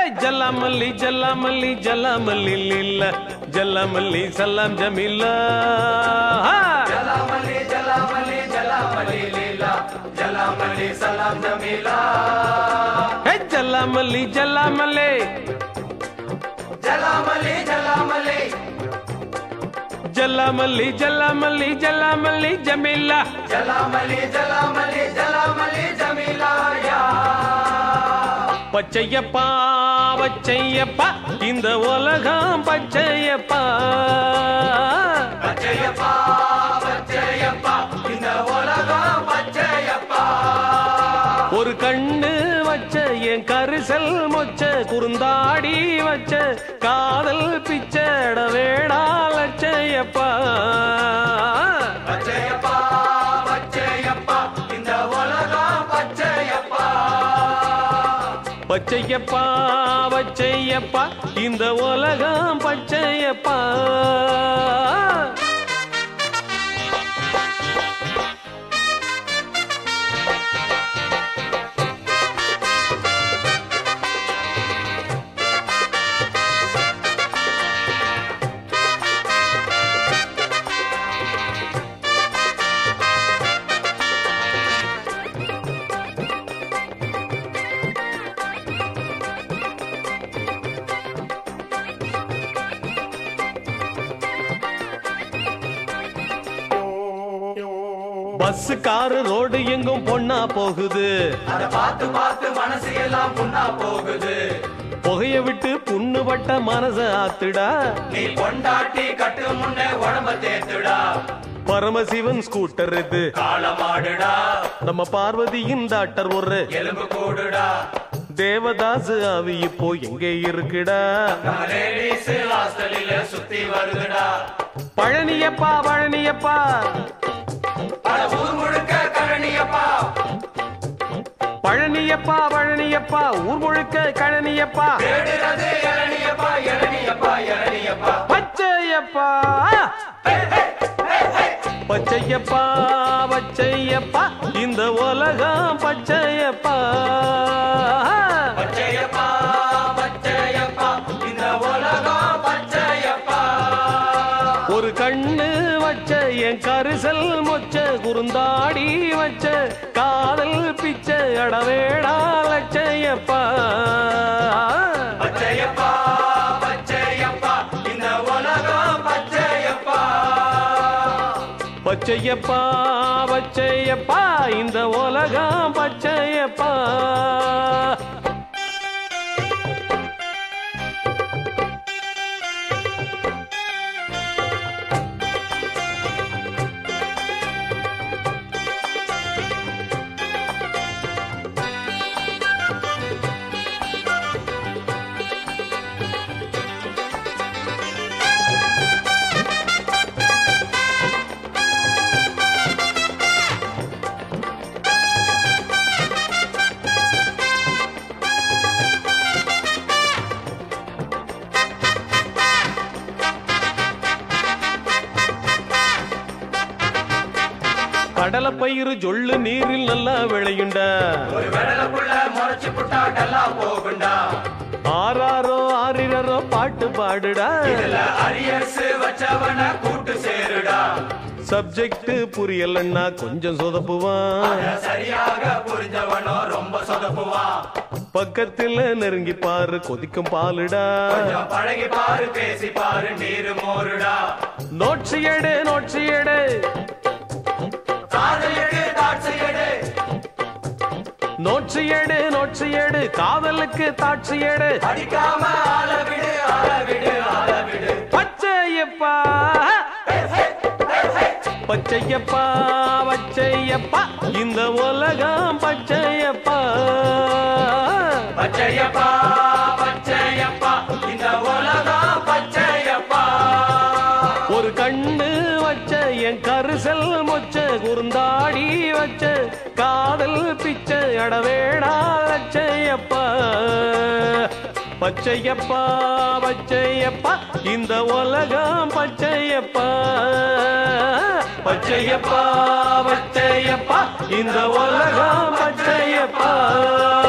ஜல்லாமல்லி ஜல்லாமல்லி ஜல்லாமல்லி இல்ல ஜல்லாமல்லி சல்லாம் ஜமீலா ஜலாமலி ஜலாமலி ஜலாமலி லீலா ஜலாமலி சலாம் ஜமீலா ஹே ஜல்லாமல்லி ஜல்லாமல்லி ஜலாமலி ஜலாமலி ஜல்லாமல்லி ஜல்லாமல்லி ஜல்லாமல்லி ஜமீலா ஜலாமலி ஜலாமலி ஜலாமலி ஜமீலா யா பச்சையப்பா பச்சையப்பா இந்த உலகம் பச்சையப்பா பச்சையப்பா பச்சையப்பா இந்த உலகம் பச்சையப்பா ஒரு கண்ணு வச்ச என் கரிசல் மொச்ச குறுந்தாடி வச்ச காதல் பிச்சட வேடா லட்சையப்பா பச்சையப்பா பச்சையப்பா இந்த உலகம் பச்சையப்பா பச்சையப்பா பச்சையப்பா இந்த உலகம் பச்சையப்பா பஸ் காரு ரோடு எங்கும் பொண்ணா போகுது அத பார்த்து பார்த்து மனசு எல்லாம் புண்ணா போகுது புகைய விட்டு புண்ணுபட்ட மனச ஆத்துடா நீ கொண்டாட்டி கட்டு முன்னே உடம்ப தேத்துடா பரமசிவன் ஸ்கூட்டர் இது காலமாடுடா நம்ம பார்வதியின் டாக்டர் ஒரு எலும்பு கூடுடா தேவதாஸ் ஆவி இப்போ எங்கே இருக்குடா நம்ம லேடிஸ் ஹாஸ்டலில சுத்தி வருதுடா பழனியப்பா பழனியப்பா பல ஊர் முழுக்க கழனியப்பா பழனியப்பா பழனியப்பா ஊர் முழுக்க கழனியப்பா தேடுறது இளநியப்பா இளநியப்பா இளநியப்பா பச்சையப்பா பச்சையப்பா பச்சையப்பா இந்த உலகம் பச்சையப்பா பச்சையப்பா பச்சையப்பா இந்த உலகம் பச்சையப்பா ஒரு கண்ணு வச்ச என் கரிசல் மொச்ச குறுந்தாடி வச்ச காதல் பிச்சை அடவேடா லட்சையப்பா பச்சையப்பா பச்சையப்பா இந்த உலகம் பச்சையப்பா பச்சையப்பா பச்சையப்பா இந்த உலகம் பச்சையப்பா கடலை பயிறு ஜொள்ளு நீரில் நல்லா விளையுண்டா ஒரு வெடல புள்ள முறைச்சு புட்டா டல்லா போகுண்டா ஆறாரோ ஆறிரரோ பாட்டு பாடுடா இதுல அரியர்ஸ் வச்சவன கூட்டு சேருடா சப்ஜெக்ட் புரியலன்னா கொஞ்சம் சொதப்புவான் அத சரியாக புரிஞ்சவனோ ரொம்ப சொதப்புவான் பக்கத்துல நெருங்கி பாரு கொதிக்கும் பாலுடா கொஞ்சம் பழகி பாரு பேசி பாரு நீரு மோருடா நோட்சி எடு நோட்சி எடு காதலுக்கு தாட்சி எடு நோட்சி எடு நோட்சி எடு காதலுக்கு தாட்சி எடு அடிக்காம ஆள விடு ஆள விடு ஆள விடு பச்சையப்பா பச்சையப்பா பச்சையப்பா இந்த உலகம் பச்சையப்பா பச்சையப்பா பச்சையப்பா இந்த உலகம் பச்சையப்பா ஒரு கண்ணு வச்ச என் கரிசல் மொச்ச குறுந்தாடி வச்ச காதல் பிச்சை அடவேடா லட்சையப்பா பச்சையப்பா பச்சையப்பா இந்த உலகம் பச்சையப்பா பச்சையப்பா பச்சையப்பா இந்த உலகம் பச்சையப்பா